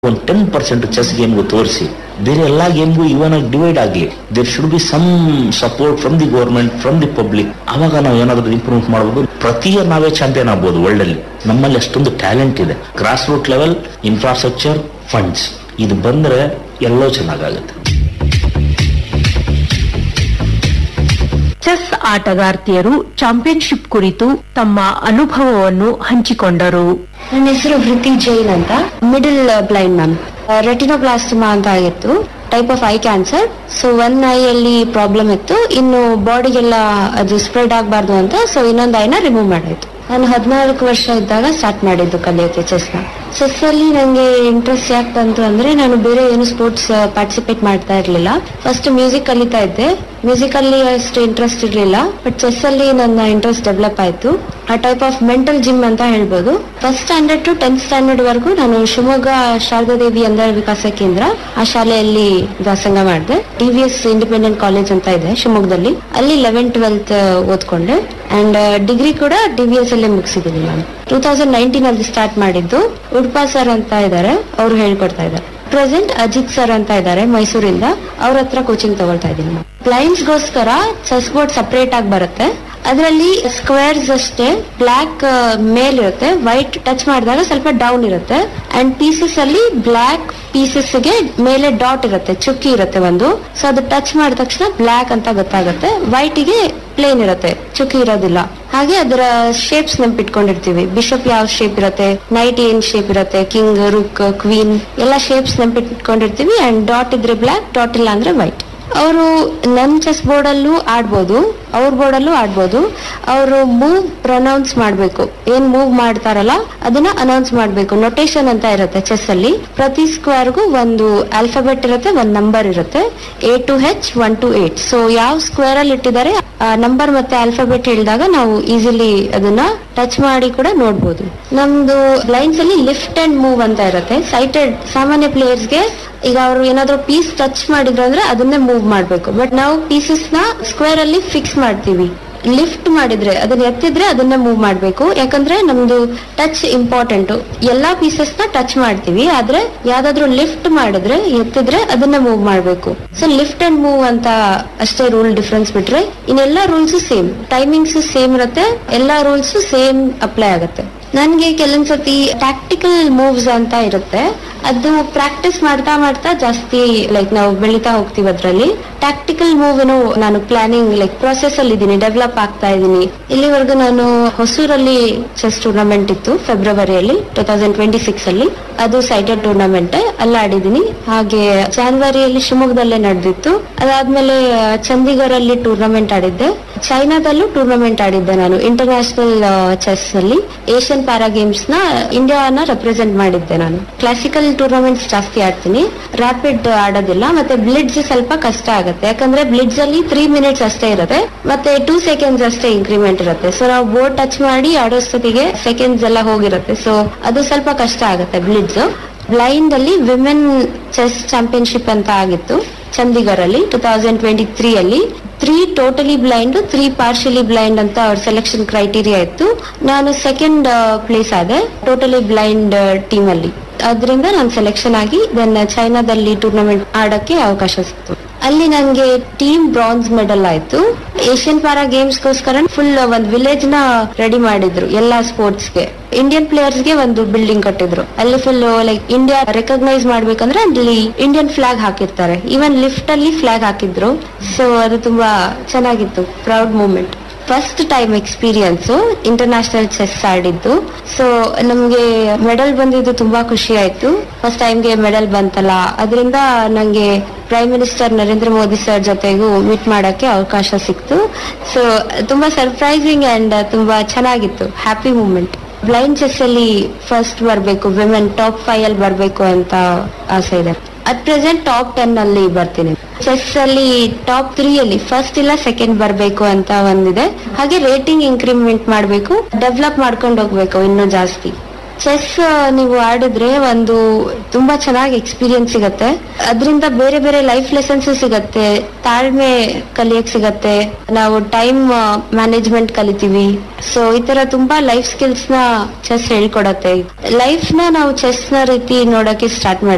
ಒಂದು ten percent chess ಗೇಮ್ಗೂ ತೋರಿಸಿ ಬೇರೆ ಎಲ್ಲಾ ಗೇಮ್ಗೂ ಇವನ್ ಡಿವೈಡ್ ಆಗಲಿ there should be some support from the government from the public ಅವಾಗ ನಾವು ಏನಾದ್ರೂ ಇಂಪ್ರೂವ್ ಮಾಡಬಹುದು ಪ್ರತಿ ಇಯರ್ ನಾವೇ ಚಾಂಪಿಯನ್ ಆಗ್ಬೋದು ವರ್ಲ್ಡ್ ಅಲ್ಲಿ ನಮ್ಮಲ್ಲಿ ಅಷ್ಟೊಂದು ಟ್ಯಾಲೆಂಟ್ ಇದೆ grass root level infrastructure funds ಇದು ಬಂದ್ರೆ ಎಲ್ಲೋ ಚೆನ್ನಾಗಾಗುತ್ತೆ ಚೆಸ್ ಆಟಗಾರ್ತಿಯರು ಚಾಂಪಿಯನ್ಶಿಪ್ ಕುರಿತು ತಮ್ಮ ಅನುಭವವನ್ನು ಹಂಚಿಕೊಂಡರು ನನ್ನ ಹೆಸರು ವೃತ್ತಿ ಜೈನ್ ಅಂತ ಮಿಡಲ್ ಬ್ಲೈಂಡ್ ಮ್ಯಾಮ್ ರೆಟಿನೋಬ್ಲಾಸ್ಟಮಾ ಅಂತ ಆಗಿತ್ತು type of eye cancer so one eye ಅಲ್ಲಿ ಪ್ರಾಬ್ಲಮ್ ಇತ್ತು ಇನ್ನು ಬಾಡಿಗೆಲ್ಲ ಅದು ಸ್ಪ್ರೆಡ್ ಆಗಬಾರ್ದು ಅಂತ ಸೊ ಇನ್ನೊಂದು ಐನ ರಿಮೂವ್ ಮಾಡಾಯ್ತು ನಾನು ಹದಿನಾಲ್ಕು ವರ್ಷ ಇದ್ದಾಗ ಸ್ಟಾರ್ಟ್ ಮಾಡಿದ್ದು ಕಲಿಯೋಕೆ ಚೆಸ್ನ ಚೆಸ್ ಅಲ್ಲಿ ನಂಗೆ ಇಂಟ್ರೆಸ್ಟ್ ಯಾಕೆ ಬಂತು ಅಂದ್ರೆ ನಾನು ಬೇರೆ ಏನು ಸ್ಪೋರ್ಟ್ಸ್ ಪಾರ್ಟಿಸಿಪೇಟ್ ಮಾಡ್ತಾ ಇರ್ಲಿಲ್ಲ ಫಸ್ಟ್ ಮ್ಯೂಸಿಕ್ ಕಲಿತಾ ಇದ್ದೆ ಮ್ಯೂಸಿಕ್ ಅಲ್ಲಿ ಅಷ್ಟು ಇಂಟ್ರೆಸ್ಟ್ ಇರ್ಲಿಲ್ಲ ಬಟ್ ಚೆಸ್ ಅಲ್ಲಿ ನನ್ನ ಇಂಟ್ರೆಸ್ಟ್ ಡೆವಲಪ್ ಆಯ್ತು ಆ ಟೈಪ್ ಆಫ್ ಮೆಂಟಲ್ ಜಿಮ್ ಅಂತ ಹೇಳ್ಬೋದು first standard to tenth standard ವರೆಗೂ ನಾನು ಶಿವಮೊಗ್ಗ ಶಾರದಾದೇವಿ ಅಂಧರ ವಿಕಾಸ ಕೇಂದ್ರ ಆ ಶಾಲೆಯಲ್ಲಿ ವ್ಯಾಸಂಗ ಮಾಡಿದೆ T V S independent college ಅಂತ ಇದೆ ಶಿವಮೊಗ್ಗದಲ್ಲಿ ಅಲ್ಲಿ ಲೆವೆನ್ ಟ್ವೆಲ್ತ್ ಓದ್ಕೊಂಡೆ ಅಂಡ್ ಡಿಗ್ರಿ ಕೂಡ ಡಿ ವಿ ಎಸ್ ಅಲ್ಲೇ ಮುಗಿಸಿದ್ದೀನಿ ನಾನು ಟೂ ತೌಸಂಡ್ ನೈನ್ಟೀನ್ ಅಲ್ಲಿ ಸ್ಟಾರ್ಟ್ ಮಾಡಿದ್ದು ಉಡ್ಪಾ ಸರ್ ಅಂತ ಇದ್ದಾರೆ ಅವ್ರು ಹೇಳ್ಕೊಡ್ತಾ ಇದ್ದಾರೆ ಪ್ರೆಸೆಂಟ್ ಅಜಿತ್ ಸರ್ ಅಂತ ಇದ್ದಾರೆ ಮೈಸೂರಿಂದ ಅವ್ರ ಹತ್ರ ಕೋಚಿಂಗ್ ತಗೊಳ್ತಾ ಇದ್ದೀನಿ ನಾನು ಬ್ಲೈಂಡ್ಸ್ ಗೋಸ್ಕರ ಚೆಸ್ ಬೋರ್ಡ್ ಸಪರೇಟ್ ಆಗಿ ಬರುತ್ತೆ ಅದರಲ್ಲಿ ಸ್ಕ್ವೇರ್ಸ್ ಅಷ್ಟೇ ಬ್ಲಾಕ್ ಮೇಲ್ ಇರುತ್ತೆ ವೈಟ್ ಟಚ್ ಮಾಡಿದಾಗ ಸ್ವಲ್ಪ ಡೌನ್ ಇರುತ್ತೆ ಅಂಡ್ ಪೀಸಸ್ ಅಲ್ಲಿ ಬ್ಲಾಕ್ ಪೀಸಸ್ ಗೆ ಮೇಲೆ ಡಾಟ್ ಇರುತ್ತೆ ಚುಕ್ಕಿ ಇರುತ್ತೆ ಒಂದು ಸೊ ಅದು ಟಚ್ ಮಾಡಿದ ತಕ್ಷಣ ಬ್ಲಾಕ್ ಅಂತ ಗೊತ್ತಾಗುತ್ತೆ ವೈಟ್ ಗೆ ಪ್ಲೇನ್ ಇರುತ್ತೆ ಚುಕ್ಕಿ ಇರೋದಿಲ್ಲ ಹಾಗೆ ಅದರ ಶೇಪ್ಸ್ ನೆನ್ಪಿಟ್ಕೊಂಡಿರ್ತೀವಿ ಬಿಷಪ್ ಯಾವ ಶೇಪ್ ಇರುತ್ತೆ ನೈಟ್ ಏನ್ ಶೇಪ್ ಇರುತ್ತೆ ಕಿಂಗ್ ರುಕ್ ಕ್ವೀನ್ ಎಲ್ಲ ಶೇಪ್ಸ್ ನೆನ್ಪಿಟ್ಕೊಂಡಿರ್ತೀವಿ ಅಂಡ್ ಡಾಟ್ ಇದ್ರೆ ಬ್ಲಾಕ್ ಡಾಟ್ ಇಲ್ಲ ಅಂದ್ರೆ ವೈಟ್ ಅವರು ನನ್ನ ಚೆಸ್ ಬೋರ್ಡ್ ಅಲ್ಲೂ ಆಡ್ಬೋದು ಅವ್ರ ಬೋರ್ಡ್ ಅಲ್ಲೂ ಆಡ್ಬೋದು ಅವರು ಮೂವ್ ಪ್ರನೌನ್ಸ್ ಮಾಡ್ಬೇಕು ಏನ್ ಮೂವ್ ಮಾಡ್ತಾರಲ್ಲ ಅದನ್ನ ಅನೌನ್ಸ್ ಮಾಡ್ಬೇಕು ನೊಟೇಶನ್ ಅಂತ ಇರುತ್ತೆ ಚೆಸ್ ಅಲ್ಲಿ ಪ್ರತಿ ಸ್ಕ್ವೇರ್ಗೂ ಒಂದು ಆಲ್ಫಾಬೆಟ್ ಇರುತ್ತೆ ಒಂದ್ ನಂಬರ್ ಇರುತ್ತೆ A to H one to eight so ಯಾವ ಸ್ಕ್ವೇರ್ ಅಲ್ಲಿ ಇಟ್ಟಿದ್ದಾರೆ ನಂಬರ್ ಮತ್ತೆ ಆಲ್ಫಾಬೆಟ್ ಹೇಳಿದಾಗ ನಾವು ಈಸಿಲಿ ಅದನ್ನ ಟಚ್ ಮಾಡಿ ಕೂಡ ನೋಡ್ಬೋದು ನಮ್ದು ಲೈನ್ಸ್ ಅಲ್ಲಿ ಲಿಫ್ಟ್ ಅಂಡ್ ಮೂವ್ ಅಂತ ಇರುತ್ತೆ ಸೈಟೆಡ್ ಸಾಮಾನ್ಯ ಪ್ಲೇಯರ್ಸ್ಗೆ ಈಗ ಅವರು ಏನಾದ್ರು ಪೀಸ್ ಟಚ್ ಮಾಡಿದ್ರು ಅಂದ್ರೆ ಅದನ್ನೇ ಮೂವ್ ಮಾಡ್ಬೇಕು ಬಟ್ ನಾವು ಪೀಸಸ್ ನ ಸ್ಕ್ವೇರ್ ಅಲ್ಲಿ ಫಿಕ್ಸ್ ಮಾಡ್ತೀವಿ ಲಿಫ್ಟ್ ಮಾಡಿದ್ರೆ ಅದನ್ನ ಎತ್ತಿದ್ರೆ ಅದನ್ನ ಮೂವ್ ಮಾಡ್ಬೇಕು ಯಾಕಂದ್ರೆ ನಮ್ದು ಟಚ್ ಇಂಪಾರ್ಟೆಂಟ್ ಎಲ್ಲಾ ಪೀಸಸ್ ನ ಟಚ್ ಮಾಡ್ತೀವಿ ಆದ್ರೆ ಯಾವ್ದಾದ್ರು ಲಿಫ್ಟ್ ಮಾಡಿದ್ರೆ ಎತ್ತಿದ್ರೆ ಅದನ್ನ ಮೂವ್ ಮಾಡ್ಬೇಕು ಸೊ ಲಿಫ್ಟ್ ಅಂಡ್ ಮೂವ್ ಅಂತ ಅಷ್ಟೇ ರೂಲ್ ಡಿಫ್ರೆನ್ಸ್ ಬಿಟ್ರೆ ಇನ್ನೆಲ್ಲಾ ರೂಲ್ಸ್ ಸೇಮ್ ಟೈಮಿಂಗ್ಸ್ ಸೇಮ್ ಇರುತ್ತೆ ಎಲ್ಲಾ ರೂಲ್ಸ್ ಸೇಮ್ ಅಪ್ಲೈ ಆಗುತ್ತೆ ನನ್ಗೆ ಕೆಲವೊಂದ್ಸತಿ ಟ್ಯಾಕ್ಟಿಕಲ್ ಮೂವ್ಸ್ ಅಂತ ಇರುತ್ತೆ ಅದು ಪ್ರಾಕ್ಟೀಸ್ ಮಾಡ್ತಾ ಮಾಡ್ತಾ ಜಾಸ್ತಿ ಲೈಕ್ ನಾವು ಬೆಳಿತಾ ಹೋಗ್ತೀವಿ ಅದ್ರಲ್ಲಿ ಟ್ಯಾಕ್ಟಿಕಲ್ ಮೂವ್ ನಾನು ಪ್ಲಾನಿಂಗ್ ಲೈಕ್ ಪ್ರೊಸೆಸ್ ಅಲ್ಲಿ ಇದ್ದೀನಿ ಡೆವಲಪ್ ಆಗ್ತಾ ಇದ್ದೀನಿ ಇಲ್ಲಿವರೆಗೂ ನಾನು ಹೊಸೂರಲ್ಲಿ ಚೆಸ್ ಟೂರ್ನಮೆಂಟ್ ಇತ್ತು ಫೆಬ್ರವರಿಯಲ್ಲಿ ಟೂ ತೌಸಂಡ್ ಟ್ವೆಂಟಿ ಸಿಕ್ಸ್ ಅಲ್ಲಿ ಅದು ಸೈಟೆಡ್ ಟೂರ್ನಮೆಂಟ್ ಅಲ್ಲಿ ಆಡಿದ್ದೀನಿ ಹಾಗೆ ಜಾನ್ವರಿಯಲ್ಲಿ ಶಿವಮೊಗ್ಗದಲ್ಲೇ ನಡೆದಿತ್ತು ಅದಾದ್ಮೇಲೆ ಚಂಡೀಗಢ ಅಲ್ಲಿ ಟೂರ್ನಮೆಂಟ್ ಆಡಿದ್ದೆ ಚೈನಾದಲ್ಲೂ ಟೂರ್ನಮೆಂಟ್ ಆಡಿದ್ದೆ ನಾನು ಇಂಟರ್ನ್ಯಾಷನಲ್ ಚೆಸ್ ಅಲ್ಲಿ ಏಷ್ಯನ್ ಪ್ಯಾರಾ ಗೇಮ್ಸ್ ನ ಇಂಡಿಯಾನ ರೆಪ್ರೆಸೆಂಟ್ ಮಾಡಿದ್ದೆ ನಾನು ಕ್ಲಾಸಿಕಲ್ ಟೂರ್ನಮೆಂಟ್ಸ್ ಜಾಸ್ತಿ ಆಡ್ತೀನಿ ರ್ಯಾಪಿಡ್ ಆಡೋದಿಲ್ಲ ಮತ್ತೆ ಬ್ಲಿಡ್ಸ್ ಸ್ವಲ್ಪ ಕಷ್ಟ ಆಗುತ್ತೆ ಯಾಕಂದ್ರೆ ಬ್ಲಿಡ್ಸ್ ಅಲ್ಲಿ ತ್ರೀ ಮಿನಿಟ್ಸ್ ಅಷ್ಟೇ ಇರುತ್ತೆ ಮತ್ತೆ ಟೂ ಸೆಕೆಂಡ್ಸ್ ಅಷ್ಟೇ ಇಂಕ್ರಿಮೆಂಟ್ ಇರುತ್ತೆ ಸೊ ನಾವು ಬೋರ್ಡ್ ಟಚ್ ಮಾಡಿ ಆಡೋಷ್ಟೊತ್ತಿಗೆ ಸೆಕೆಂಡ್ಸ್ ಎಲ್ಲ ಹೋಗಿರುತ್ತೆ ಸೊ ಅದು ಸ್ವಲ್ಪ ಕಷ್ಟ ಆಗುತ್ತೆ ಬ್ಲಿಡ್ಸ್ ಬ್ಲೈಂಡ್ ಅಲ್ಲಿ ವಿಮೆನ್ ಚೆಸ್ ಚಾಂಪಿಯನ್ಶಿಪ್ ಅಂತ ಆಗಿತ್ತು ಚಂಡೀಗಢ ಅಲ್ಲಿ ಟೂ ತೌಸಂಡ್ ಟ್ವೆಂಟಿ ತ್ರೀ ಅಲ್ಲಿ three totally blind three partially blind ಅಂತ ಅವ್ರ ಸೆಲೆಕ್ಷನ್ ಕ್ರೈಟೀರಿಯಾ ಇತ್ತು ನಾನು ಸೆಕೆಂಡ್ ಪ್ಲೇಸ್ ಆದೆ ಟೋಟಲಿ ಬ್ಲೈಂಡ್ ಟೀಮ್ ಅಲ್ಲಿ ಅದರಿಂದ ನಾನು ಸೆಲೆಕ್ಷನ್ ಆಗಿ ದೆನ್ ಚೈನಾದಲ್ಲಿ ಟೂರ್ನಮೆಂಟ್ ಆಡಕ್ಕೆ ಅವಕಾಶ ಸಿಕ್ತು ಅಲ್ಲಿ ನನಗೆ ಟೀಮ್ ಬ್ರಾನ್ಸ್ ಮೆಡಲ್ ಆಯ್ತು ಏಷ್ಯನ್ ಪ್ಯಾರಾ ಗೇಮ್ಸ್ ಗೋಸ್ಕರ ಫುಲ್ ಒಂದ್ ವಿಲೇಜ್ ನ ರೆಡಿ ಮಾಡಿದ್ರು ಎಲ್ಲಾ ಸ್ಪೋರ್ಟ್ಸ್ ಗೆ ಇಂಡಿಯನ್ ಪ್ಲೇಯರ್ಸ್ ಗೆ ಒಂದು ಬಿಲ್ಡಿಂಗ್ ಕಟ್ಟಿದ್ರು ಅಲ್ಲಿ ಫುಲ್ ಲೈಕ್ ಇಂಡಿಯಾ ರೆಕಗ್ನೈಸ್ ಮಾಡ್ಬೇಕಂದ್ರೆ ಅಲ್ಲಿ ಇಂಡಿಯನ್ ಫ್ಲಾಗ್ ಹಾಕಿರ್ತಾರೆ ಈವನ್ ಲಿಫ್ಟ್ ಅಲ್ಲಿ ಫ್ಲಾಗ್ ಹಾಕಿದ್ರು ಸೊ ಅದು ತುಂಬಾ ಚೆನ್ನಾಗಿತ್ತು proud moment first time experience international chess ಆಡಿದ್ದು ಸೊ ನಮ್ಗೆ ಮೆಡಲ್ ಬಂದಿದ್ದು ತುಂಬಾ ಖುಷಿ ಆಯ್ತು ಫಸ್ಟ್ ಟೈಮ್ಗೆ ಮೆಡಲ್ ಬಂತಲ್ಲ ಅದರಿಂದ ನಂಗೆ prime minister Narendra Modi sir ಜೊತೆಗೂ ಮೀಟ್ ಮಾಡಕ್ಕೆ ಅವಕಾಶ ಸಿಕ್ತು ಸೊ ತುಂಬಾ ಸರ್ಪ್ರೈಸಿಂಗ್ ಅಂಡ್ ತುಂಬಾ ಚೆನ್ನಾಗಿತ್ತು ಹ್ಯಾಪಿ ಮೂಮೆಂಟ್ ಬ್ಲೈಂಡ್ ಚೆಸ್ ಅಲ್ಲಿ ಫಸ್ಟ್ ಬರ್ಬೇಕು ವಿಮೆನ್ ಟಾಪ್ ಫೈವ್ ಅಲ್ಲಿ ಬರ್ಬೇಕು ಅಂತ ಆಸೆ ಇದೆ ಅಟ್ ಪ್ರೆಸೆಂಟ್ ಟಾಪ್ ಟೆನ್ ಅಲ್ಲಿ ಬರ್ತೀನಿ ಚೆಸ್ ಅಲ್ಲಿ ಟಾಪ್ ತ್ರೀ ಅಲ್ಲಿ ಫಸ್ಟ್ ಇಲ್ಲ ಸೆಕೆಂಡ್ ಬರ್ಬೇಕು ಅಂತ ಒಂದಿದೆ ಹಾಗೆ ರೇಟಿಂಗ್ ಇಂಕ್ರಿಮೆಂಟ್ ಮಾಡ್ಬೇಕು ಡೆವಲಪ್ ಮಾಡ್ಕೊಂಡು ಹೋಗ್ಬೇಕು ಇನ್ನೂ ಜಾಸ್ತಿ ಚೆಸ್ ನೀವು ಆಡಿದ್ರೆ ಒಂದು ತುಂಬಾ ಚೆನ್ನಾಗಿ ಎಕ್ಸ್ಪೀರಿಯನ್ಸ್ ಸಿಗತ್ತೆ ಅದರಿಂದ ಬೇರೆ ಬೇರೆ ಲೈಫ್ ಲೆಸನ್ಸ್ ಸಿಗತ್ತೆ ತಾಳ್ಮೆ ಕಲಿಯಕ್ ಸಿಗತ್ತೆ ನಾವು ಟೈಮ್ ಮ್ಯಾನೇಜ್ಮೆಂಟ್ ಕಲಿತೀವಿ ಸೊ ಈ ತರ ತುಂಬಾ ಲೈಫ್ ಸ್ಕಿಲ್ಸ್ ನ ಚೆಸ್ ಹೇಳ್ಕೊಡತ್ತೆ ಲೈಫ್ ನ ನಾವು ಚೆಸ್ ನ ರೀತಿ ನೋಡಕ್ಕೆ ಸ್ಟಾರ್ಟ್ ಮಾಡಿ